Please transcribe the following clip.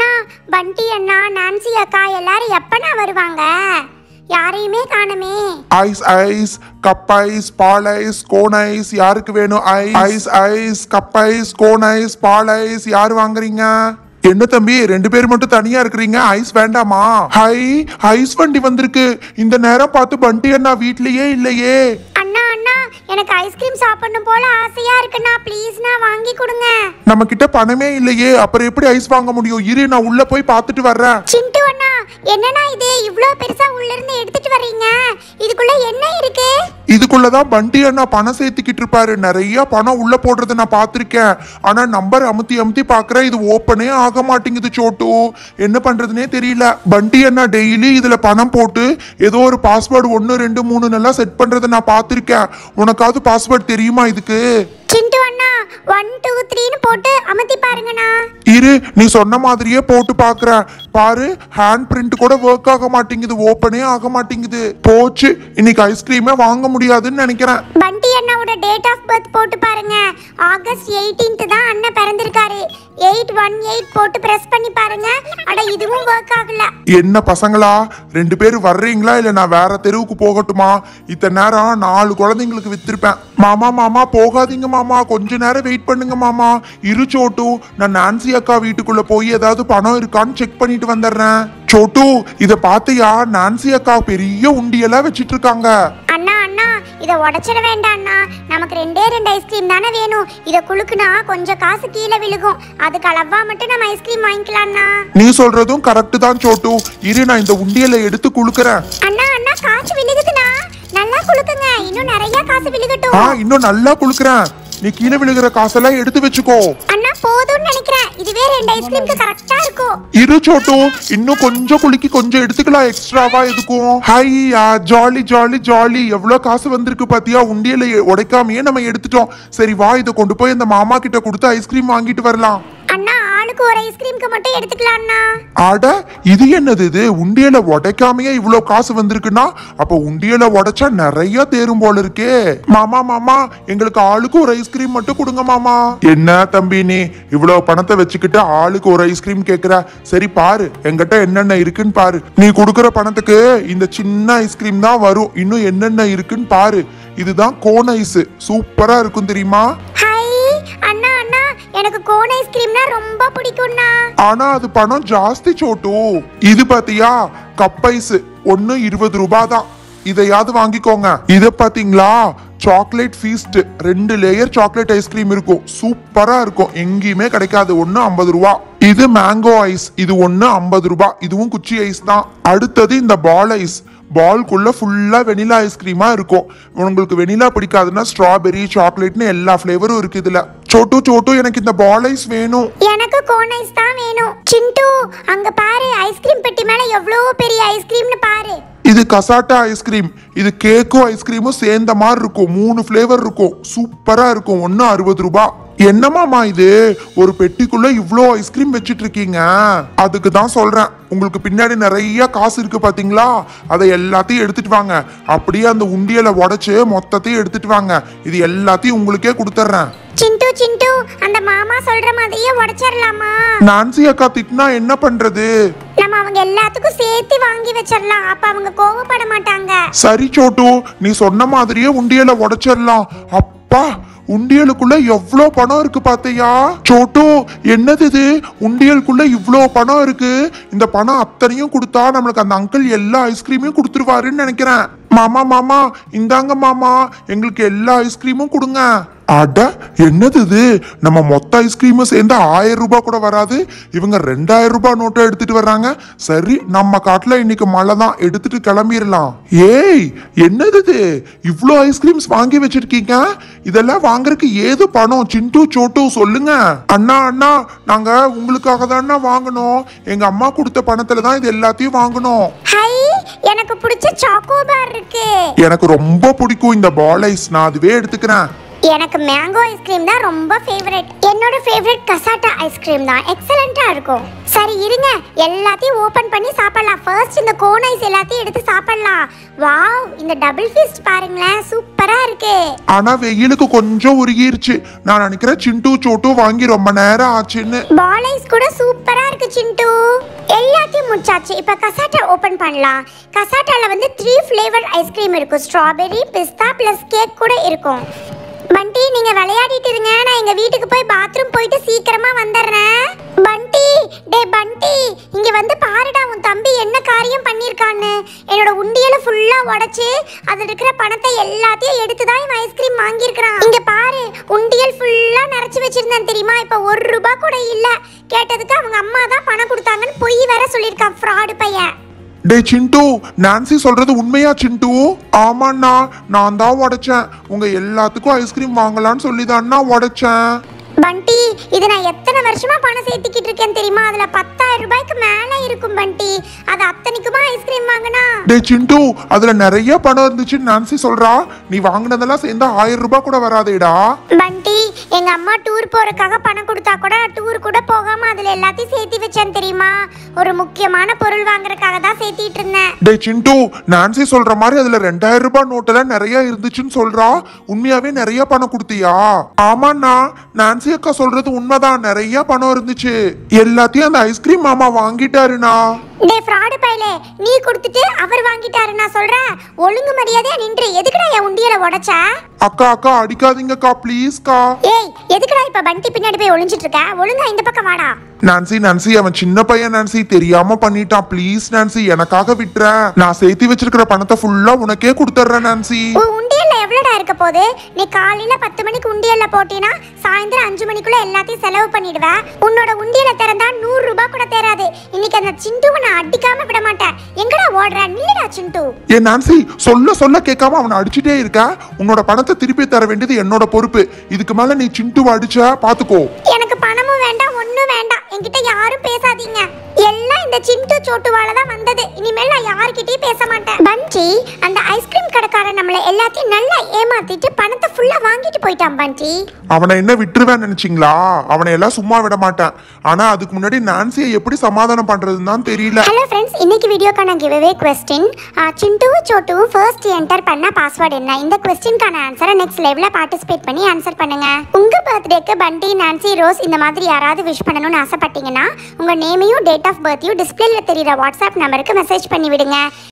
அண்ணா பண்டி அண்ணா நான்சி அக்கா எல்லாரும் எப்பண்ணா வருவாங்க யாரையுமே காணுமே ice ice cup ice ball ice cone ice யாருக்கு வேணும் ice ice ice cup ice cone ice ball ice யார் வாங்குறீங்க என்ன தம்பி ரெண்டு பேர் மட்டும் தனியா இருக்கிறீங்க ஐஸ் வேண்டாமா ஹை ஐஸ் வண்டி வந்திருக்கு இந்த நேரம் பார்த்து பண்டி அண்ணா வீட்லயே இல்லையே அண்ணா அண்ணா எனக்கு ஐஸ்கிரீம் சாப்பிடணும் போல ஆசையா இருக்குண்ணா ப்ளீஸ்ண்ணா வாங்கி கொடுங்க நம்ம கிட்ட பணமே இல்லையே அப்புறம் எப்படி ஐஸ் வாங்க முடியும் இரு நான் உள்ள போய் பார்த்துட்டு வர்றேன் சிண்டு அண்ணா என்னண்ணா இது இவ்ளோ பெருசா உள்ள இருந்து எடுத்துட்டு வர்றீங்க இதுக்குள்ள என்ன இருக்கு இதுக்குள்ளதான் பண்டி அண்ணா பணம் சேர்த்துக்கிட்டு இருப்பாரு நிறைய பணம் உள்ள போடுறத நான் பார்த்திருக்கேன் ஆனா நம்பர் அமுத்தி அமுத்தி பாக்குறேன் இது ஓப்பனே ஆக மாட்டேங்குது சோட்டு என்ன பண்றதுனே தெரியல பண்டி அண்ணா டெய்லி இதுல பணம் போட்டு ஏதோ ஒரு பாஸ்வேர்டு ஒன்னு ரெண்டு மூணு நல்லா செட் பண்றத நான் பார்த்திருக்கேன் உனக்காவது பாஸ்வேர்டு தெரியுமா இதுக்கு சிண்டு அண்ணா ஒன் டூ த்ரீன்னு போட்டு அமர்த்தி பாருங்கண்ணா இரு நீ சொன்ன மாதிரியே போட்டு பாக்குறேன் பாரு ஹேண்ட் பிரிண்ட் கூட ஒர்க் ஆக மாட்டேங்குது ஓப்பனே ஆக மாட்டேங்குது போச்சு இன்னைக்கு ஐஸ்கிரீமே வாங்க முடியாதுன்னு நினைக்கிறேன் பண்டி அண்ணாவோட டேட் ஆஃப் பர்த் போட்டு பாருங்க ஆகஸ்ட் 18th தான் அண்ணன் பிறந்திருக்காரு எயிட் ஒன் எயிட் போட்டு பிரஸ் பண்ணி பாருங்க அட இதுவும் ஒர்க் ஆகல என்ன பசங்களா ரெண்டு பேரும் வர்றீங்களா இல்ல நான் வேற தெருவுக்கு போகட்டுமா இத்தனை நேரம் நாலு குழந்தைங்களுக்கு வித்திருப்பேன் மாமா மாமா போகாதீங்க மாமா கொஞ்ச நேரம் வெயிட் பண்ணுங்க மாமா இரு சோட்டு நான் நான்சி அக்கா வீட்டுக்குள்ள போய் ஏதாவது பணம் இருக்கான்னு செக் பண்ணிட்டு வந்துடுறேன் சோட்டு இத பாத்தியா நான்சி அக்கா பெரிய உண்டியெல்லாம் வச்சிட்டு இருக்காங்க அண்ணா அண்ணா இதை உடைச்சிட வேண்டாம் அண்ணா நமக்கு ரெண்டே ரெண்டு ஐஸ்கிரீம் தானே வேணும் இதை குலுக்குனா கொஞ்சம் காசு கீழே விழுகும் அதுக்கு அளவா மட்டும் நம்ம ஐஸ்கிரீம் வாங்கிக்கலாம்ண்ணா நீ சொல்றதும் கரெக்ட் தான் சோட்டு இரு நான் இந்த உண்டியலை எடுத்து குளுக்குறேன் அண்ணா அண்ணா காசு விழுகுதுண்ணா நல்லா குலுக்குங்க இன்னும் நிறைய காசு ஆ விழுகட்டும் இன்னும் நல்லா குளுக்குறேன் நீ கீழே விழுகிற காசெல்லாம் எடுத்து வச்சுக்கோ அண்ணா போதும்னு நினைக்கிறேன் இதுவே ரெண்டு ஐஸ்கிரீம்க்கு கரெக்டா இருக்கும் இரு சோட்டு இன்னும் கொஞ்சம் குலுக்கி கொஞ்சம் எடுத்துக்கலாம் எக்ஸ்ட்ராவா எதுக்கும் ஹையா ஜாலி ஜாலி ஜாலி எவ்வளவு காசு வந்திருக்கு பாத்தியா உண்டியல எ- உடைக்காமயே நம்ம எடுத்துட்டோம் சரி வா இதை கொண்டு போய் அந்த மாமா கிட்ட கொடுத்து ஐஸ்கிரீம் வாங்கிட்டு வரலாம் அண்ணா ஆளுக்கு ஒரு ஐஸ்கிரீம்க்கு மட்டும் எடுத்துக்கலாம் அண்ணா அட இது என்னது இது உண்டியல உடைக்காமயே இவ்வளவு காசு வந்திருக்குன்னா அப்ப உண்டியல உடைச்சா நிறைய தேரும் போல இருக்கே மாமா மாமா எங்களுக்கு ஆளுக்கு ஒரு ஐஸ்கிரீம் மட்டும் கொடுங்க மாமா என்ன தம்பி நீ இவ்வளவு பணத்தை வச்சுக்கிட்டு ஆளுக்கு ஒரு ஐஸ்கிரீம் கேக்குற சரி பாரு என்கிட்ட என்னென்ன இருக்குன்னு பாரு நீ கொடுக்குற பணத்துக்கு இந்த சின்ன ஐஸ்கிரீம் தான் வரும் இன்னும் என்னென்ன இருக்குன்னு பாரு இதுதான் கோன் ஐஸ் சூப்பரா இருக்கும் தெரியுமா ஹை அண்ணா அண்ணா எனக்கு கோன் ஐஸ்கிரீம்னா ரொம்ப பிடிக்கும்ண்ணா ஆனா அது பணம் ஜாஸ்தி சோட்டு இது பாத்தியா கப் ஐஸ் ஒன்னு இருபது ரூபாய் தான் இதையாவது வாங்கிக்கோங்க இத பாத்தீங்களா சாக்லேட் ஃபீஸ்ட் ரெண்டு லேயர் சாக்லேட் ஐஸ்கிரீம் இருக்கும் சூப்பரா இருக்கும் எங்கேயுமே கிடைக்காது ஒன்னு ஐம்பது ரூபா இது மேங்கோ ஐஸ் இது ஒன்னு ஐம்பது ரூபாய் இதுவும் குச்சி ஐஸ் தான் அடுத்தது இந்த பால் ஐஸ் பால்குள்ள ஃபுல்லா வெனிலா ஐஸ்கிரீமா இருக்கும் உங்களுக்கு வெனிலா பிடிக்காதுன்னா ஸ்ட்ராபெரி சாக்லேட்னு எல்லா ஃப்ளேவரும் இருக்கு இதுல சோட்டு சோட்டு எனக்கு இந்த பால் ஐஸ் வேணும் எனக்கு கோன் ஐஸ் தான் வேணும் சிண்டு அங்க பாரு ஐஸ்கிரீம் பெட்டி மேல எவ்வளோ பெரிய ஐஸ்கிரீம்னு பாரு இது கசாட்டா ஐஸ்கிரீம் இது கேக்கும் ஐஸ்கிரீமும் சேர்ந்த மாதிரி இருக்கும் மூணு ஃப்ளேவர் இருக்கும் சூப்பரா இருக்கும் ஒன்னு அறுபது ரூபாய் என்னமாமா இது ஒரு பெட்டிக்குள்ள இவ்ளோ ஐஸ்கிரீம் வச்சிட்டு இருக்கீங்க அதுக்கு தான் சொல்றேன் உங்களுக்கு பின்னாடி நிறைய காசு இருக்கு பாத்தீங்களா அதை எல்லாத்தையும் எடுத்துட்டு வாங்க அப்படியே அந்த உண்டியலை உடைச்சு மொத்தத்தையும் எடுத்துட்டு வாங்க இது எல்லாத்தையும் உங்களுக்கே கொடுத்துட்றேன் சிண்டு சிண்டு அந்த மாமா சொல்ற மாதிரியே உடைச்சிடலாமா நான்சி அக்கா திட்டினா என்ன பண்றது நம்ம அவங்க எல்லாத்துக்கும் சேர்த்து வாங்கி வச்சிடலாம் அப்ப அவங்க கோவப்பட மாட்டாங்க சரி சோட்டு நீ சொன்ன மாதிரியே உண்டியலை உடைச்சிடலாம் அப்பா உண்டியலுக்குள்ள எவ்வளோ பணம் இருக்கு பாத்தியா சோட்டு என்னது இது உண்டியலுக்குள்ள இவ்வளோ பணம் இருக்கு இந்த பணம் அத்தனையும் கொடுத்தா நம்மளுக்கு அந்த அங்கிள் எல்லா ஐஸ்கிரீமையும் கொடுத்துருவாருன்னு நினைக்கிறேன் மாமா மாமா இந்தாங்க மாமா எங்களுக்கு எல்லா ஐஸ்கிரீமும் கொடுங்க அட என்னது இது நம்ம மொத்த ஐஸ்கிரீமும் சேர்ந்து ஆயிரம் ரூபாய் கூட வராது இவங்க ரெண்டாயிரம் ரூபாய் நோட்டை எடுத்துட்டு வர்றாங்க சரி நம்ம காட்டுல இன்னைக்கு மழை தான் எடுத்துட்டு கிளம்பிடலாம் ஏய் என்னது இது இவ்வளோ ஐஸ்கிரீம்ஸ் வாங்கி வச்சிருக்கீங்க இதெல்லாம் வாங்குறதுக்கு ஏது பணம் சிண்டு சோட்டு சொல்லுங்க அண்ணா அண்ணா நாங்க உங்களுக்காக தானே வாங்கணும் எங்க அம்மா கொடுத்த பணத்துல தான் இது எல்லாத்தையும் வாங்கணும் ஹை எனக்கு பிடிச்ச சாக்கோபார் இருக்கு எனக்கு ரொம்ப பிடிக்கும் இந்த பால் ஐஸ் நான் அதுவே எடுத்துக்கிறேன் எனக்கு மேங்கோ ஐஸ்கிரீம் தான் ரொம்ப ஃபேவரட் என்னோட ஃபேவரட் கசாட்டா ஐஸ்கிரீம் ஐஸ்கிரீம் தான் எக்ஸலண்டா இருக்கும் சரி இருங்க எல்லாத்தையும் ஓபன் பண்ணி சாப்பிடலாம் ஃபர்ஸ்ட் இந்த கோன் ஐஸ் எல்லாத்தையும் எடுத்து சாப்பிடலாம் வாவ் இந்த டபுள் ஃபிஸ்ட் பாருங்களேன் சூப்பரா இருக்கு ஆனா வெயிலுக்கு கொஞ்சம் உருகிருச்சு நான் நினைக்கிறேன் சிண்டு சோட்டு வாங்கி ரொம்ப நேரம் ஆச்சுன்னு பால் ஐஸ் கூட சூப்பரா இருக்கு சிண்டு எல்லாத்தையும் முடிச்சாச்சு இப்போ கசாட்டா ஓபன் பண்ணலாம் கசாட்டால வந்து த்ரீ ஃப்ளேவர் ஐஸ்கிரீம் இருக்கும் ஸ்ட்ராபெரி பிஸ்தா ப்ளஸ் கேக் கூட இருக்கும் பண்டி நீங்க விளையாடிட்டு இருங்க நான் எங்க வீட்டுக்கு போய் பாத்ரூம் போயிட்டு சீக்கிரமா வந்துடுறேன் பண்டி டே பண்டி இங்க வந்து பாருடா உன் தம்பி என்ன காரியம் பண்ணிருக்கான்னு என்னோட உண்டியல ஃபுல்லா உடைச்சு அதுல இருக்கிற பணத்தை எல்லாத்தையும் எடுத்து தான் இவன் ஐஸ்கிரீம் வாங்கியிருக்கிறான் இங்க பாரு உண்டியல் ஃபுல்லா நிறைச்சு வச்சிருந்தேன் தெரியுமா இப்ப ஒரு ரூபாய் கூட இல்ல கேட்டதுக்கு அவங்க அம்மா தான் பணம் கொடுத்தாங்கன்னு பொய் வேற சொல்லியிருக்கான் ஃப்ராடு பையன் டே சிண்டு நான்சி சொல்றது உண்மையா சிண்டு ஆமாண்ணா நான் தான் உடைச்சேன் உங்க எல்லாத்துக்கும் ஐஸ்கிரீம் வாங்கலாம்னு சொல்லி தான்னா உடைச்சேன் பண்டி இது நான் எத்தனை வருஷமா பணம் சேர்த்துக்கிட்டு இருக்கேன் தெரியுமா அதுல பத்தாயிரம் ரூபாய்க்கு மேல இருக்கும் பண்டி அது அத்தனைக்குமா ஐஸ்கிரீம் வாங்கினா டே சிண்டு அதுல நிறைய பணம் இருந்துச்சுன்னு நான்சி சொல்றா நீ வாங்கினதெல்லாம் சேர்ந்தா ஆயிரம் ரூபாய் கூட வராதேடா பண்டி எங்க அம்மா டூர் போறதுக்காக பணம் கொடுத்தா கூட நான் டூர் கூட போகாம அதுல எல்லாத்தையும் சேர்த்து வச்சேன் தெரியுமா ஒரு முக்கியமான பொருள் வாங்குறதுக்காக தான் சேர்த்திட்டு இருந்தேன் டே சிண்டு நான்சி சொல்ற மாதிரி அதுல ரெண்டாயிரம் ரூபாய் நோட்டெல்லாம் நிறைய இருந்துச்சுன்னு சொல்றா உண்மையாவே நிறைய பணம் கொடுத்தியா ஆமாண்ணா நான்சி அக்கா சொல்றது உண்மைதான் நிறைய பணம் இருந்துச்சு எல்லாத்தையும் அந்த ஐஸ்கிரீம் மாமா வாங்கிட்டாருண்ணா டே ஃப்ராடு பையலே நீ கொடுத்துட்டு அவர் வாங்கிட்டாரு நான் சொல்றேன் ஒழுங்கு மரியாதையா நின்று எதுக்குடா என் உண்டியல உடைச்ச அக்கா அக்கா அடிக்காதீங்கக்கா ப்ளீஸ்க்கா ஏய் எதுக்குடா இப்ப பண்டி பின்னாடி போய் ஒளிஞ்சிட்டு இருக்க ஒழுங்கா இந்த பக்கம் வாடா நான்சி நான்சி அவன் சின்ன பையன் நான்சி தெரியாம பண்ணிட்டான் ப்ளீஸ் நான்சி எனக்காக விட்டுறேன் நான் சேர்த்து வச்சிருக்கிற பணத்தை ஃபுல்லா உனக்கே கொடுத்துட்றேன் நான்சி உன் உண்டியல்ல எவ்வளோடா இருக்க போகுது நீ காலையில பத்து மணிக்கு உண்டியல்ல போட்டீன்னா சாயந்தரம் அஞ்சு மணிக்குள்ள எல்லாத்தையும் செலவு பண்ணிடுவ உன்னோட உண்டியல திறந்தா நூறு ரூபாய் கூட தேராது இன்னைக்கு அந்த சிண்டுவை நான் அடிக்காம விட மாட்டேன் எங்கடா ஓடுற நில்லுடா சிண்டு ஏ நான்சி சொல்ல சொல்ல கேட்காம அவனை அடிச்சுட்டே இருக்க உன்னோட பணத்தை திருப்பி தர வேண்டியது என்னோட பொறுப்பு இதுக்கு மேல நீ சிண்டுவை அடிச்ச பாத்துக்கோ எனக்கு பணமும் வேண்டாம் ஒண்ணும் வேண்டாம் என்கிட்ட யாரும் பேசாதீங்க எல்லாம் இந்த சிண்டு சோட்டுவால தான் வந்தது இனிமேல் நான் யார்கிட்டயும் பேச மாட்டேன் பண்டி அந்த ஐஸ்கிரீம் கடைக்காரன் நம்மள எல்லாத்தையும் நல்லா ஏமாத்திட்டு பணத்தை ஃபுல்லா வாங்கிட்டு போயிட்டான் பண்டி அவனை என்ன விட்டுருவேன் நினைச்சீங்களா அவனை எல்லாம் சும்மா விட மாட்டேன் ஆனா அதுக்கு முன்னாடி நான்சியை எப்படி சமாதானம் பண்றதுன்னு தான் தெரியல ஹலோ ஃப்ரெண்ட்ஸ் இன்னைக்கு வீடியோக்கான கிவ்அவே கொஸ்டின் சிண்டுவும் சோட்டுவும் ஃபர்ஸ்ட் என்டர் பண்ண பாஸ்வேர்டு என்ன இந்த கொஸ்டின்கான ஆன்சரை நெக்ஸ்ட் லெவலில் பார்ட்டிசிபேட் பண்ணி ஆன்சர் பண்ணுங்க உங்க பர்த்டேக்கு பண்டி நான்சி ரோஸ் இந்த மாதிரி யாராவது விஷ் பண்ணணும்னு ஆசைப்பட்டீங்கன்னா உங்க நேமையும் டேட் ஆஃப் பர்த்தையும் டிஸ்பிளேல தெரியுற வாட்ஸ்அப் நம்பருக்கு மெசேஜ் பண்ணி விடுங்க